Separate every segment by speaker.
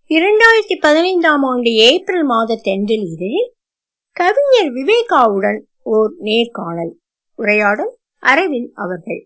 Speaker 1: இரண்டாயிரத்தி பதினைந்தாம் ஆண்டு ஏப்ரல் மாத தென்றல் இதழில் கவிஞர் விவேகாவுடன் ஓர் நேர்காணல் உரையாடல் அரவிந்த் அவர்கள்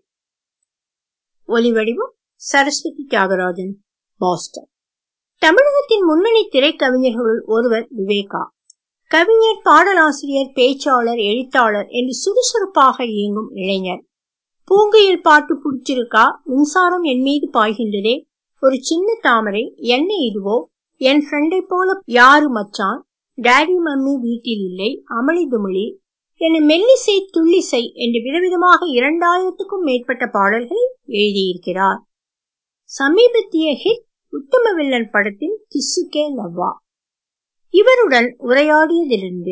Speaker 1: ஒலிவடிவம் சரஸ்வதி தியாகராஜன் பாஸ்டன் தமிழகத்தின் முன்னணி திரைக்கவிஞர்களுள் ஒருவர் விவேகா கவிஞர் பாடலாசிரியர் பேச்சாளர் எழுத்தாளர் என்று சுறுசுறுப்பாக இயங்கும் இளைஞர் பூங்கையில் பாட்டு பிடிச்சிருக்கா மின்சாரம் என் மீது பாய்கின்றதே ஒரு சின்ன தாமரை என்ன இதுவோ என் ஃப்ரெண்டை போல யாரு மச்சான் டாடி மம்மி வீட்டில் இல்லை அமளி துமளி என மெல்லிசை துள்ளிசை என்று விதவிதமாக இரண்டாயிரத்துக்கும் மேற்பட்ட பாடல்களை எழுதியிருக்கிறார் சமீபத்திய ஹிட் உத்தம வில்லன் படத்தின் கிசுகே லவ்வா இவருடன் உரையாடியதிலிருந்து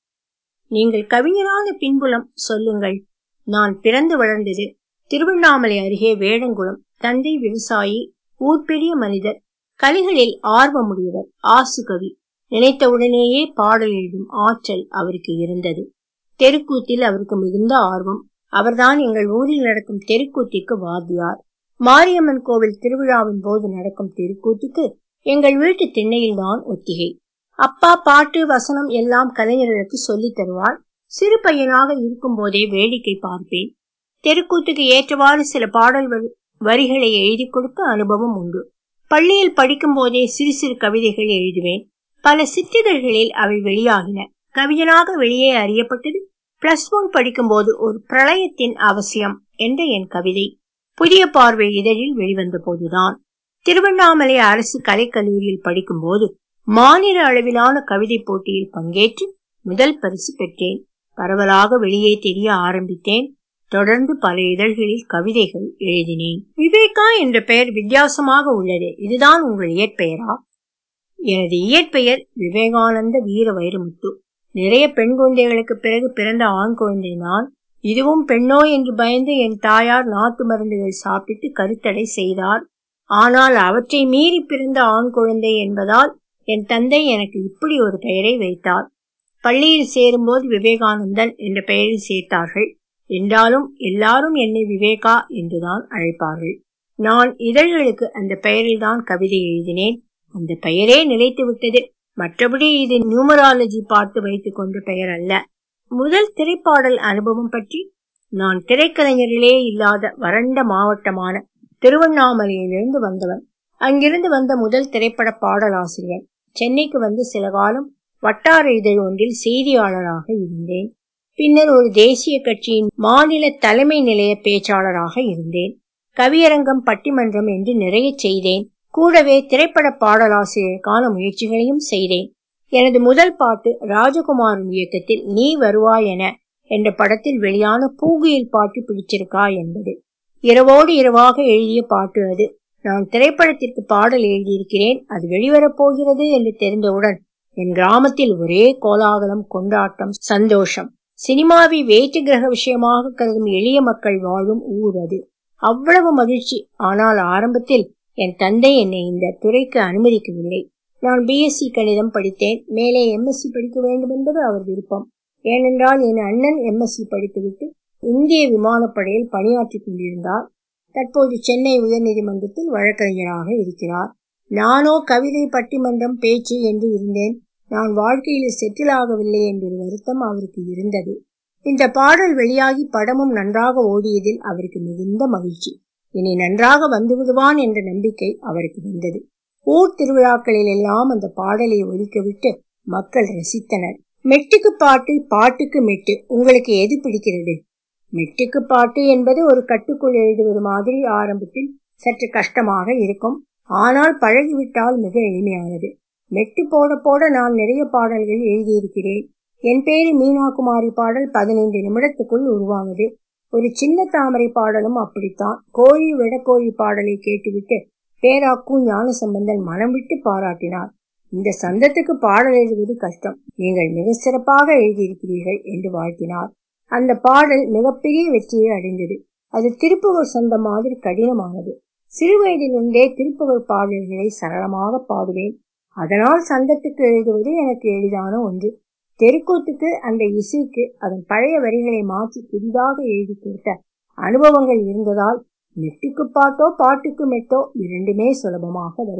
Speaker 1: நீங்கள் கவிஞரான பின்புலம் சொல்லுங்கள் நான் பிறந்து வளர்ந்தது திருவண்ணாமலை அருகே வேடங்குளம் தந்தை விவசாயி ஊர்பெரிய மனிதர் கலைகளில் ஆர்வமுடையவர் ஆசுகவி நினைத்தவுடனேயே பாடல் எழுதும் ஆற்றல் அவருக்கு இருந்தது தெருக்கூத்தில் அவருக்கு மிகுந்த ஆர்வம் அவர்தான் எங்கள் ஊரில் நடக்கும் தெருக்கூத்திற்கு வாத்தியார் மாரியம்மன் கோவில் திருவிழாவின் போது நடக்கும் தெருக்கூத்துக்கு எங்கள் வீட்டு திண்ணையில் தான் ஒத்திகை அப்பா பாட்டு வசனம் எல்லாம் கலைஞர்களுக்கு சொல்லித் தருவார் சிறு பையனாக இருக்கும் போதே வேடிக்கை பார்ப்பேன் தெருக்கூத்துக்கு ஏற்றவாறு சில பாடல் வரிகளை எழுதி கொடுக்க அனுபவம் உண்டு பள்ளியில் படிக்கும் போதே சிறு சிறு கவிதைகள் எழுதுவேன் பல சிற்றிதழ்களில் அவை வெளியாகின கவிஞனாக வெளியே அறியப்பட்டது பிளஸ் ஒன் படிக்கும் போது ஒரு பிரளயத்தின் அவசியம் என்ற என் கவிதை புதிய பார்வை இதழில் வெளிவந்த போதுதான் திருவண்ணாமலை அரசு கலைக்கல்லூரியில் படிக்கும் போது மாநில அளவிலான கவிதை போட்டியில் பங்கேற்று முதல் பரிசு பெற்றேன் பரவலாக வெளியே தெரிய ஆரம்பித்தேன் தொடர்ந்து பல இதழ்களில் கவிதைகள் எழுதினேன் விவேகா என்ற பெயர் வித்தியாசமாக உள்ளது இதுதான் உங்கள் இயற்பெயரா எனது இயற்பெயர் விவேகானந்த வீர வைரமுத்து நிறைய பெண் குழந்தைகளுக்கு பிறகு பிறந்த ஆண் குழந்தை நான் இதுவும் பெண்ணோ என்று பயந்து என் தாயார் நாட்டு மருந்துகள் சாப்பிட்டு கருத்தடை செய்தார் ஆனால் அவற்றை மீறி பிறந்த ஆண் குழந்தை என்பதால் என் தந்தை எனக்கு இப்படி ஒரு பெயரை வைத்தார் பள்ளியில் சேரும்போது விவேகானந்தன் என்ற பெயரில் சேர்த்தார்கள் என்றாலும் எல்லாரும் என்னை விவேகா என்றுதான் அழைப்பார்கள் நான் இதழ்களுக்கு அந்த பெயரில் தான் கவிதை எழுதினேன் அந்த பெயரே நிலைத்து விட்டது மற்றபடி இது நியூமராலஜி பார்த்து வைத்துக் கொண்ட பெயர் அல்ல முதல் திரைப்பாடல் அனுபவம் பற்றி நான் திரைக்கலைஞர்களே இல்லாத வறண்ட மாவட்டமான திருவண்ணாமலையிலிருந்து வந்தவன் அங்கிருந்து வந்த முதல் திரைப்பட பாடலாசிரியர் சென்னைக்கு வந்து சில காலம் வட்டார இதழ் ஒன்றில் செய்தியாளராக இருந்தேன் பின்னர் ஒரு தேசிய கட்சியின் மாநில தலைமை நிலைய பேச்சாளராக இருந்தேன் கவியரங்கம் பட்டிமன்றம் என்று நிறைய செய்தேன் கூடவே திரைப்பட பாடலாசிரியருக்கான முயற்சிகளையும் செய்தேன் எனது முதல் பாட்டு ராஜகுமாரன் இயக்கத்தில் நீ வருவாய் என என்ற படத்தில் வெளியான பூகுயில் பாட்டு பிடிச்சிருக்கா என்பது இரவோடு இரவாக எழுதிய பாட்டு அது நான் திரைப்படத்திற்கு பாடல் எழுதியிருக்கிறேன் அது வெளிவரப் போகிறது என்று தெரிந்தவுடன் என் கிராமத்தில் ஒரே கோலாகலம் கொண்டாட்டம் சந்தோஷம் சினிமாவை வேற்று கிரக விஷயமாக கருதும் எளிய மக்கள் வாழும் ஊர் அது அவ்வளவு மகிழ்ச்சி ஆனால் ஆரம்பத்தில் என் தந்தை என்னை இந்த துறைக்கு அனுமதிக்கவில்லை நான் பிஎஸ்சி கணிதம் படித்தேன் மேலே எம்எஸ்சி படிக்க வேண்டும் என்பது அவர் விருப்பம் ஏனென்றால் என் அண்ணன் எம்எஸ்சி படித்துவிட்டு இந்திய விமானப்படையில் பணியாற்றிக் கொண்டிருந்தார் தற்போது சென்னை உயர்நீதிமன்றத்தில் வழக்கறிஞராக இருக்கிறார் நானோ கவிதை பட்டிமன்றம் பேச்சு என்று இருந்தேன் நான் வாழ்க்கையில் செட்டில் ஆகவில்லை என்பது வருத்தம் அவருக்கு இருந்தது இந்த பாடல் வெளியாகி படமும் நன்றாக ஓடியதில் அவருக்கு மிகுந்த மகிழ்ச்சி இனி நன்றாக வந்து விடுவான் என்ற நம்பிக்கை அவருக்கு வந்தது ஊர் திருவிழாக்களில் எல்லாம் அந்த பாடலை ஒலிக்கவிட்டு மக்கள் ரசித்தனர் மெட்டுக்கு பாட்டு பாட்டுக்கு மெட்டு உங்களுக்கு எது பிடிக்கிறது மெட்டுக்கு பாட்டு என்பது ஒரு கட்டுக்குள் எழுதுவது மாதிரி ஆரம்பத்தில் சற்று கஷ்டமாக இருக்கும் ஆனால் பழகிவிட்டால் மிக எளிமையானது மெட்டு போட போட நான் நிறைய பாடல்கள் எழுதியிருக்கிறேன் என் பேரு மீனா குமாரி பாடல் பதினைந்து நிமிடத்துக்குள் உருவானது ஒரு சின்ன தாமரை பாடலும் அப்படித்தான் கோழி விடக்கோழி பாடலை கேட்டுவிட்டு பேராக்கும் ஞான சம்பந்தன் மனம் விட்டு பாராட்டினார் இந்த சந்தத்துக்கு பாடல் எழுதுவது கஷ்டம் நீங்கள் மிக சிறப்பாக எழுதியிருக்கிறீர்கள் என்று வாழ்த்தினார் அந்த பாடல் மிகப்பெரிய வெற்றியை அடைந்தது அது திருப்புகழ் சொந்தம் மாதிரி கடினமானது சிறு வயதிலிருந்தே திருப்புகழ் பாடல்களை சரளமாக பாடுவேன் அதனால் சந்தத்துக்கு எழுதுவது எனக்கு எளிதான ஒன்று தெருக்கூத்துக்கு அந்த இசைக்கு அதன் பழைய வரிகளை மாற்றி புதிதாக எழுதி கொடுத்த அனுபவங்கள் இருந்ததால் மெட்டுக்கு பாட்டோ பாட்டுக்கு மெட்டோ இரண்டுமே சுலபமாக வரும்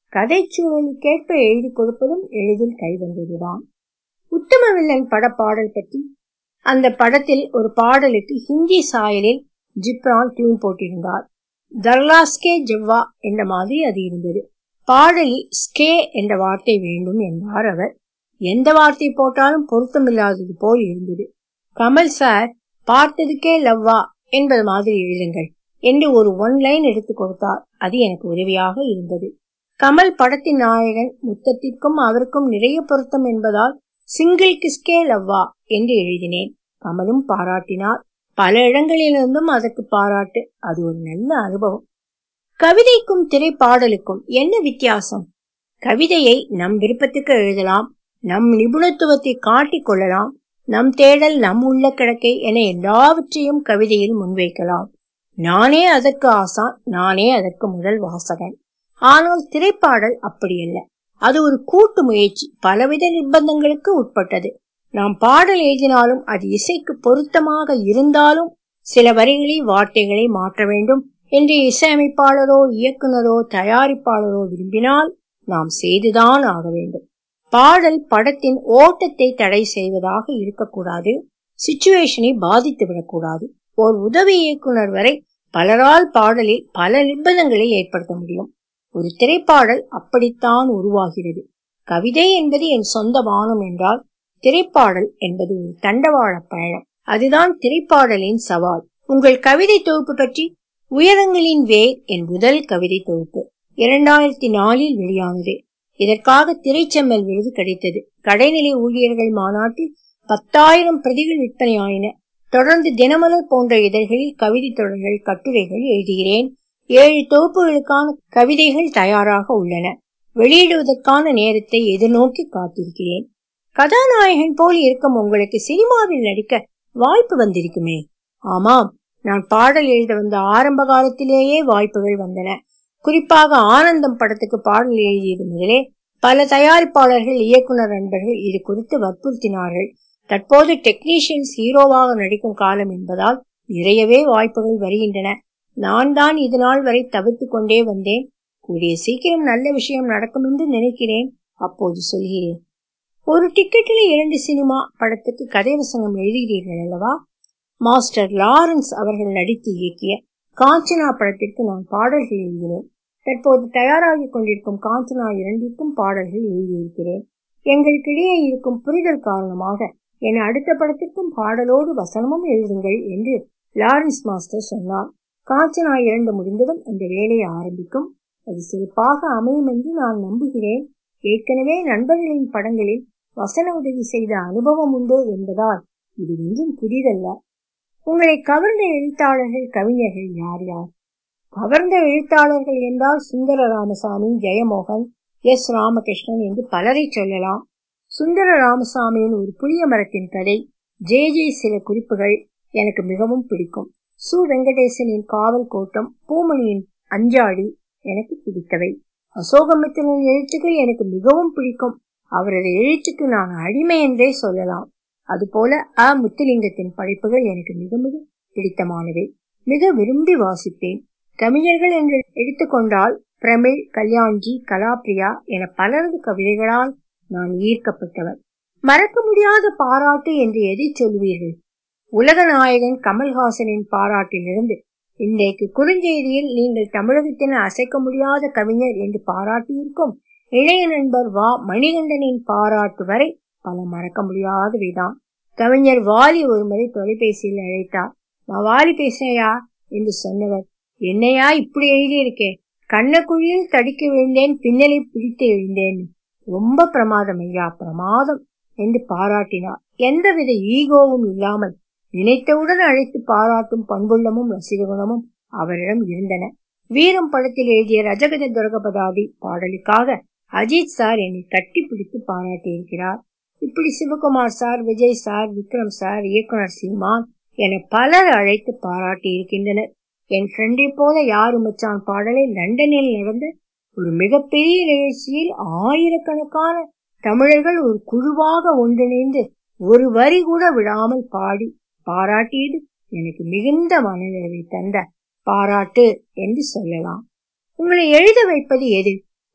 Speaker 1: கதை சூழலுக்கேற்ப எழுதி கொடுப்பதும் எளிதில் கைவந்ததுதான் உத்தம வில்லன் பட பாடல் பற்றி அந்த படத்தில் ஒரு பாடலுக்கு ஹிந்தி சாயலில் ஜிப்ரான் டியூன் போட்டிருந்தார் தர்லாஸ்கே ஜவ்வா என்ற மாதிரி அது இருந்தது பாடலில் ஸ்கே என்ற வார்த்தை வேண்டும் என்றார் அவர் எந்த வார்த்தை போட்டாலும் பொருத்தமில்லாதது போல் இருந்தது கமல் சார் பார்த்ததுக்கே லவ்வா என்பது மாதிரி எழுதுங்கள் என்று ஒரு ஒன் லைன் எடுத்து கொடுத்தார் அது எனக்கு உதவியாக இருந்தது கமல் படத்தின் நாயகன் முத்தத்திற்கும் அவருக்கும் நிறைய பொருத்தம் என்பதால் சிங்கிள் கிஸ்கே லவ்வா என்று எழுதினேன் கமலும் பாராட்டினார் பல இடங்களிலிருந்தும் அதற்கு பாராட்டு அது ஒரு நல்ல அனுபவம் கவிதைக்கும் திரைப்பாடலுக்கும் என்ன வித்தியாசம் கவிதையை நம் விருப்பத்துக்கு எழுதலாம் நம் நிபுணத்துவத்தை காட்டிக் கொள்ளலாம் நம் தேடல் நம் உள்ள கிடக்கை என எல்லாவற்றையும் கவிதையில் முன்வைக்கலாம் நானே அதற்கு ஆசான் நானே அதற்கு முதல் வாசகன் ஆனால் திரைப்பாடல் அப்படியல்ல அது ஒரு கூட்டு முயற்சி பலவித நிர்பந்தங்களுக்கு உட்பட்டது நாம் பாடல் எழுதினாலும் அது இசைக்கு பொருத்தமாக இருந்தாலும் சில வரிகளில் வார்த்தைகளை மாற்ற வேண்டும் என்று இசையமைப்பாளரோ இயக்குனரோ தயாரிப்பாளரோ விரும்பினால் நாம் செய்துதான் ஆக வேண்டும் பாடல் படத்தின் ஓட்டத்தை தடை செய்வதாக இருக்கக்கூடாது சிச்சுவேஷனை பாதித்து விடக்கூடாது ஓர் உதவி இயக்குனர் வரை பலரால் பாடலில் பல நிர்பந்தங்களை ஏற்படுத்த முடியும் ஒரு திரைப்பாடல் அப்படித்தான் உருவாகிறது கவிதை என்பது என் சொந்த வானம் என்றால் திரைப்பாடல் என்பது ஒரு தண்டவாள பயணம் அதுதான் திரைப்பாடலின் சவால் உங்கள் கவிதை தொகுப்பு பற்றி உயரங்களின் வேர் என் முதல் கவிதை தொகுப்பு இரண்டாயிரத்தி நாலில் வெளியானது இதற்காக திரைச்செம்மல் விருது கிடைத்தது கடைநிலை ஊழியர்கள் மாநாட்டில் பத்தாயிரம் பிரதிகள் விற்பனையாயின தொடர்ந்து தினமலர் போன்ற இதழ்களில் கவிதை தொடர்கள் கட்டுரைகள் எழுதுகிறேன் ஏழு தொகுப்புகளுக்கான கவிதைகள் தயாராக உள்ளன வெளியிடுவதற்கான நேரத்தை எதிர்நோக்கி காத்திருக்கிறேன் கதாநாயகன் போல் இருக்கும் உங்களுக்கு சினிமாவில் நடிக்க வாய்ப்பு வந்திருக்குமே ஆமாம் நான் பாடல் எழுத வந்த ஆரம்ப காலத்திலேயே வாய்ப்புகள் வந்தன குறிப்பாக ஆனந்தம் படத்துக்கு பாடல் எழுதியது முதலே பல தயாரிப்பாளர்கள் இயக்குனர் நண்பர்கள் இது குறித்து வற்புறுத்தினார்கள் தற்போது டெக்னீஷியன்ஸ் ஹீரோவாக நடிக்கும் காலம் என்பதால் நிறையவே வாய்ப்புகள் வருகின்றன நான் தான் இது நாள் வரை தவிர்த்து கொண்டே வந்தேன் கூடிய சீக்கிரம் நல்ல விஷயம் நடக்கும் என்று நினைக்கிறேன் அப்போது சொல்கிறேன் ஒரு டிக்கெட்டில் இரண்டு சினிமா படத்துக்கு கதை வசனம் எழுதுகிறீர்கள் அல்லவா மாஸ்டர் லாரன்ஸ் அவர்கள் நடித்து இயக்கிய காஞ்சனா படத்திற்கு நான் பாடல்கள் எழுதினேன் தற்போது தயாராகிக் கொண்டிருக்கும் காஞ்சனா இரண்டிற்கும் பாடல்கள் எழுதியிருக்கிறேன் எங்களுக்கிடையே இருக்கும் புரிதல் காரணமாக என் அடுத்த படத்திற்கும் பாடலோடு வசனமும் எழுதுங்கள் என்று லாரன்ஸ் மாஸ்டர் சொன்னார் காஞ்சனா இரண்டு முடிந்ததும் அந்த வேலையை ஆரம்பிக்கும் அது சிறப்பாக அமையும் என்று நான் நம்புகிறேன் ஏற்கனவே நண்பர்களின் படங்களில் வசன உதவி செய்த அனுபவம் உண்டு என்பதால் இது ஒன்றும் புதிதல்ல உங்களை கவர்ந்த எழுத்தாளர்கள் கவிஞர்கள் யார் யார் கவர்ந்த எழுத்தாளர்கள் என்றால் சுந்தர ராமசாமி ஜெயமோகன் எஸ் ராமகிருஷ்ணன் என்று பலரை சொல்லலாம் சுந்தர ராமசாமியின் ஒரு புளிய மரத்தின் கதை ஜே ஜே சில குறிப்புகள் எனக்கு மிகவும் பிடிக்கும் சு வெங்கடேசனின் காவல் கோட்டம் பூமணியின் அஞ்சாடி எனக்கு பிடித்தவை அசோகமித்திரன் எழுத்துக்கள் எனக்கு மிகவும் பிடிக்கும் அவரது எழுத்துக்கு நான் அடிமை என்றே சொல்லலாம் அதுபோல அ முத்துலிங்கத்தின் படைப்புகள் எனக்கு மிக மிக பிடித்தமானவை மிக விரும்பி வாசிப்பேன் கவிஞர்கள் என்று எடுத்துக்கொண்டால் பிரமிழ் கல்யாண்ஜி கலாப்ரியா என பலரது கவிதைகளால் நான் ஈர்க்கப்பட்டவர் மறக்க முடியாத பாராட்டு என்று எதை சொல்வீர்கள் உலக நாயகன் கமல்ஹாசனின் பாராட்டிலிருந்து இன்றைக்கு குறுஞ்செய்தியில் நீங்கள் தமிழகத்தின் அசைக்க முடியாத கவிஞர் என்று பாராட்டியிருக்கும் இளைய நண்பர் வா மணிகண்டனின் பாராட்டு வரை பல மறக்க முடியாதவைதான் கவிஞர் வாலி ஒருமுறை தொலைபேசியில் அழைத்தார் நான் வாலி பேசுனையா என்று சொன்னவர் என்னையா இப்படி எழுதியிருக்கேன் கண்ணக்குழியில் தடிக்க விழுந்தேன் பின்னலை பிடித்து எழுந்தேன் ரொம்ப பிரமாதம் ஐயா பிரமாதம் என்று பாராட்டினார் எந்தவித ஈகோவும் இல்லாமல் நினைத்தவுடன் அழைத்து பாராட்டும் பண்புள்ளமும் ரசிககுணமும் அவரிடம் இருந்தன வீரம் படத்தில் எழுதிய ரஜகத துரகபதாதி பாடலுக்காக அஜித் சார் என்னை கட்டி பிடித்து பாராட்டியிருக்கிறார் இப்படி Sivakumar sir Vijay sir Vikram sir இயக்குனர் சீமான் என பலர் அழைத்து பாராட்டி இருக்கின்றனர் என் ஃப்ரெண்டை போல யாரு மச்சான் பாடலை லண்டனில் நடந்த ஒரு மிகப்பெரிய நிகழ்ச்சியில் ஆயிரக்கணக்கான தமிழர்கள் ஒரு குழுவாக ஒன்றிணைந்து ஒரு வரி கூட விடாமல் பாடி பாராட்டியது எனக்கு மிகுந்த மனநிறைவை தந்த பாராட்டு என்று சொல்லலாம் உங்களை எழுத வைப்பது எது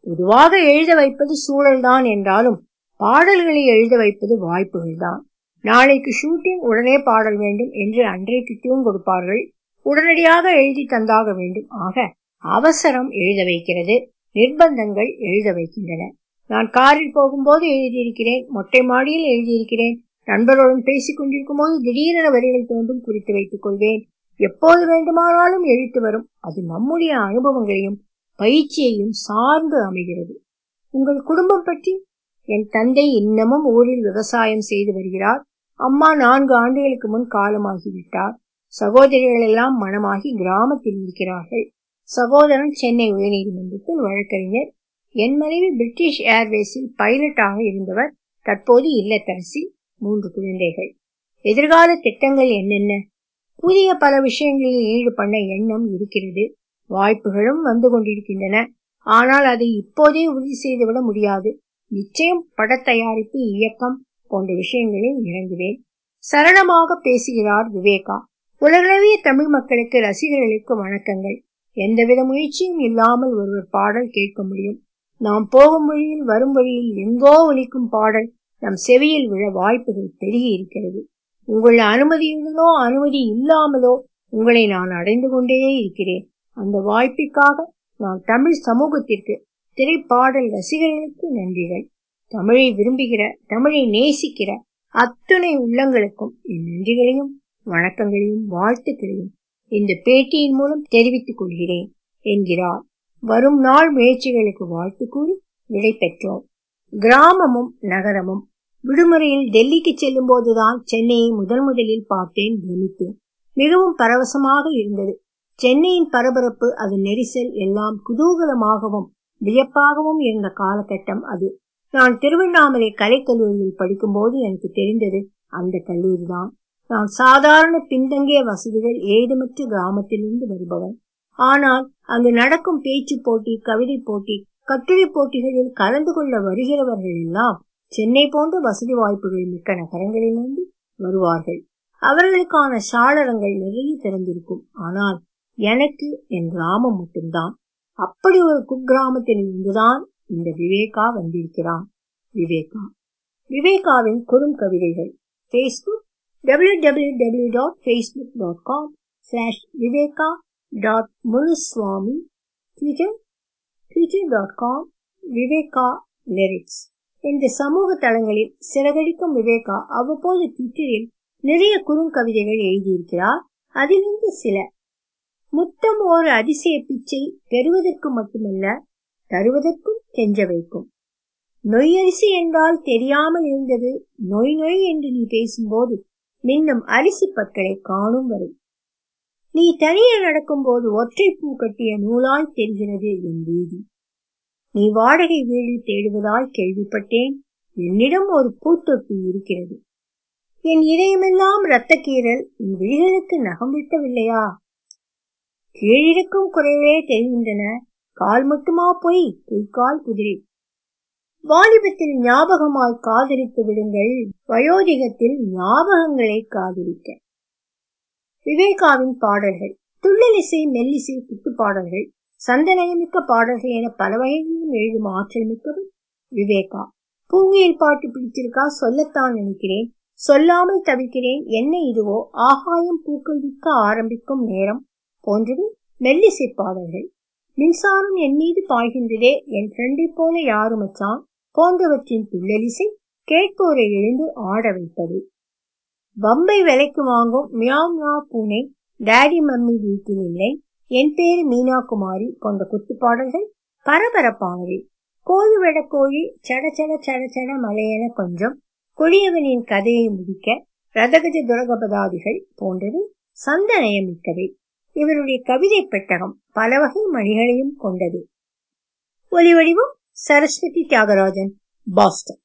Speaker 1: பொதுவாக எழுத வைப்பது சூழல்தான் என்றாலும் பாடல்களை எழுத வைப்பது வாய்ப்புகள்தான் நாளைக்கு ஷூட்டிங் உடனே பாடல் வேண்டும் என்று அன்றைக்கு டியூன் கொடுப்பார்கள் உடனடியாக எழுதி தந்தாக வேண்டும் ஆக அவசரம் எழுத வைக்கிறது நிர்பந்தங்கள் எழுத வைக்கின்றன நான் காரில் போகும்போது எழுதியிருக்கிறேன் மொட்டை மாடியில் எழுதியிருக்கிறேன் நண்பருடன் பேசிக் கொண்டிருக்கும் போது திடீரென வரிகள் தோன்றும் குறித்து வைத்துக் கொள்வேன் எப்போது வேண்டுமானாலும் எழுத்து வரும் அது நம்முடைய அனுபவங்களையும் பயிற்சியையும் சார்ந்து அமைகிறது உங்கள் குடும்பம் பற்றி என் தந்தை இன்னமும் ஊரில் விவசாயம் செய்து வருகிறார் அம்மா நான்கு ஆண்டுகளுக்கு முன் காலமாகிவிட்டார் சகோதரிகள் எல்லாம் மனமாகி கிராமத்தில் இருக்கிறார்கள் சகோதரன் சென்னை உயர்நீதிமன்றத்தில் வழக்கறிஞர் என் மனைவி பிரிட்டிஷ் ஏர்வேஸில் பைலட்டாக இருந்தவர் தற்போது இல்லத்தரசி மூன்று குழந்தைகள் எதிர்கால திட்டங்கள் என்னென்ன புதிய பல விஷயங்களில் ஈடு பண்ண எண்ணம் இருக்கிறது வாய்ப்புகளும் வந்து கொண்டிருக்கின்றன ஆனால் அதை இப்போதே உறுதி செய்துவிட முடியாது நிச்சயம் படத்தயாரிப்பு இயக்கம் போன்ற விஷயங்களில் இறங்குவேன் சரளமாக பேசுகிறார் விவேகா உலகளவிய தமிழ் மக்களுக்கு ரசிகர்களுக்கு வணக்கங்கள் எந்தவித முயற்சியும் இல்லாமல் ஒருவர் பாடல் கேட்க முடியும் நாம் போகும் வழியில் வரும் வழியில் எங்கோ ஒலிக்கும் பாடல் நம் செவியில் விழ வாய்ப்புகள் பெருகி இருக்கிறது உங்கள் அனுமதியுடனோ அனுமதி இல்லாமலோ உங்களை நான் அடைந்து கொண்டே இருக்கிறேன் அந்த வாய்ப்பிற்காக நான் தமிழ் சமூகத்திற்கு திரைப்பாடல் ரசிகர்களுக்கு நன்றிகள் தமிழை விரும்புகிற தமிழை நேசிக்கிற அத்துணை உள்ளங்களுக்கும் என் நன்றிகளையும் வணக்கங்களையும் வாழ்த்துக்களையும் இந்த பேட்டியின் மூலம் தெரிவித்துக் கொள்கிறேன் என்கிறார் வரும் நாள் முயற்சிகளுக்கு வாழ்த்து கூறி விடை பெற்றோம் கிராமமும் நகரமும் விடுமுறையில் டெல்லிக்கு செல்லும் போதுதான் சென்னையை முதன் முதலில் பார்த்தேன் பிரமித்தேன் மிகவும் பரவசமாக இருந்தது சென்னையின் பரபரப்பு அது நெரிசல் எல்லாம் குதூகலமாகவும் வியப்பாகவும் இருந்த காலகட்டம் அது நான் திருவண்ணாமலை கலைக்கல்லூரியில் படிக்கும்போது எனக்கு தெரிந்தது அந்த கல்லூரிதான் நான் சாதாரண பின்தங்கிய வசதிகள் ஏதுமற்ற கிராமத்திலிருந்து வருபவன் ஆனால் அங்கு நடக்கும் பேச்சு போட்டி கவிதை போட்டி கட்டுரை போட்டிகளில் கலந்து கொள்ள வருகிறவர்கள் எல்லாம் சென்னை போன்ற வசதி வாய்ப்புகள் மிக்க நகரங்களிலிருந்து வருவார்கள் அவர்களுக்கான சாளரங்கள் நிறைய திறந்திருக்கும் ஆனால் எனக்கு என் கிராமம் மட்டும்தான் அப்படி ஒரு குக்கிராமத்தில் இருந்துதான் இந்த விவேகா வந்திருக்கிறான் விவேகா விவேகாவின் குறும் கவிதைகள் Facebook W W W dot Facebook dot com slash Viveka dot முழுசுவாமி Twitter Twitter dot com Viveka lyrics இந்த சமூக தளங்களில் சிறகடிக்கும் விவேகா அவ்வப்போது ட்விட்டரில் நிறைய குறுங்கவிதைகள் எழுதியிருக்கிறார் அதிலிருந்து சில முத்தம் ஒரு அதிசய பிச்சை பெறுவதற்கு மட்டுமல்ல தருவதற்கும் கெஞ்ச வைக்கும் நொய்யரிசி என்றால் தெரியாமல் இருந்தது நொய் நொய் என்று நீ பேசும்போது மின்னும் அரிசி பற்களை காணும் வரை நீ தனியே நடக்கும்போது ஒற்றை பூ கட்டிய நூலாய் தெரிகிறது என் வீதி நீ வாடகை வீடு தேடுவதாய் கேள்விப்பட்டேன் என்னிடம் ஒரு பூத்தொட்டி இருக்கிறது என் இதயமெல்லாம் இரத்தக்கீரல் என் விழிகளுக்கு நகம் விட்டவில்லையா கீழிருக்கும் குறைகளே தெரிகின்றன கால் மட்டுமா போய் பொய்க்கால் குதிரை வாலிபத்தில் ஞாபகமாய் காதலித்து விடுங்கள் வயோதிகத்தில் ஞாபகங்களை காதலிக்க விவேகாவின் பாடல்கள் துள்ளலிசை மெல்லிசை குத்து பாடல்கள் சந்தனமிக்க பாடல்கள் என பல வகைகளிலும் எழுதும் ஆற்றல் மிக்கவர் விவேகா பூங்கியில் பாட்டு பிடிச்சிருக்கா சொல்லத்தான் நினைக்கிறேன் சொல்லாமல் தவிக்கிறேன் என்ன இதுவோ ஆகாயம் பூக்கள் விற்க ஆரம்பிக்கும் நேரம் போன்றது மெல்லிசை பாடல்கள் மின்சாரம் என் மீது பாய்கின்றதே என் ஃப்ரெண்டை போல யாரு மச்சான் போன்றவற்றின் துள்ளலிசை கேட்போரை எழுந்து ஆட வைப்பது பம்பை விலைக்கு வாங்கும் மியாவ் மியாவ் பூனை டாடி மம்மி வீட்டில் இல்லை என் பேரு மீனா குமாரி போன்ற குத்துப்பாடல்கள் பரபரப்பானவை கோழி விட கோழி சட சட சட சட மலையென கொஞ்சம் கொடியவனின் கதையை முடிக்க ரதகஜ துரகபதாதிகள் போன்றது சந்தனயமிக்கவை இவருடைய கவிதை பெட்டகம் பல வகை மணிகளையும் கொண்டது ஒலி வடிவம் சரஸ்வதி தியாகராஜன் பாஸ்டன்